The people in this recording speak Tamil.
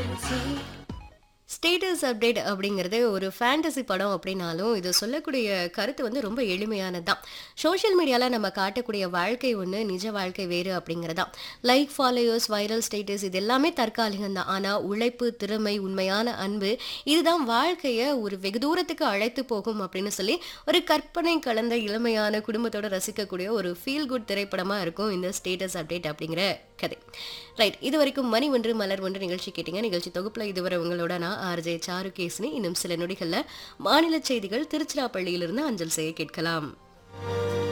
ஸ்டேட்டஸ் அப்டேட் அப்படிங்கிறது ஒரு ஃபேண்டசி படம் அப்படின்னாலும் இது சொல்லக்கூடிய கருத்து வந்து ரொம்ப எளிமையானது தான் சோஷியல் மீடியாவில் நம்ம காட்டக்கூடிய வாழ்க்கை ஒன்று நிஜ வாழ்க்கை வேறு அப்படிங்கிறதான் லைக் ஃபாலோயர்ஸ் வைரல் ஸ்டேட்டஸ் இது எல்லாமே தற்காலிகம் தான் ஆனால் உழைப்பு திறமை உண்மையான அன்பு இதுதான் வாழ்க்கையை ஒரு வெகு தூரத்துக்கு அழைத்து போகும் அப்படின்னு சொல்லி ஒரு கற்பனை கலந்த இளமையான குடும்பத்தோட ரசிக்கக்கூடிய ஒரு ஃபீல் குட் திரைப்படமாக இருக்கும் இந்த ஸ்டேட்டஸ் அப்டேட் அப்படிங்கிற கதை ரைட் இது வரைக்கும் மணி ஒன்று மலர் ஒன்று நிகழ்ச்சி கேட்டீங்க நிகழ்ச்சி தொகுப்பில் இதுவரை உங்களோட நான் ஆர்ஜே சாரு கேஸ்னி இன்னும் சில நொடிகளில் மாநில செய்திகள் திருச்சிராப்பள்ளியிலிருந்து அஞ்சல் செய்ய கேட்கலாம்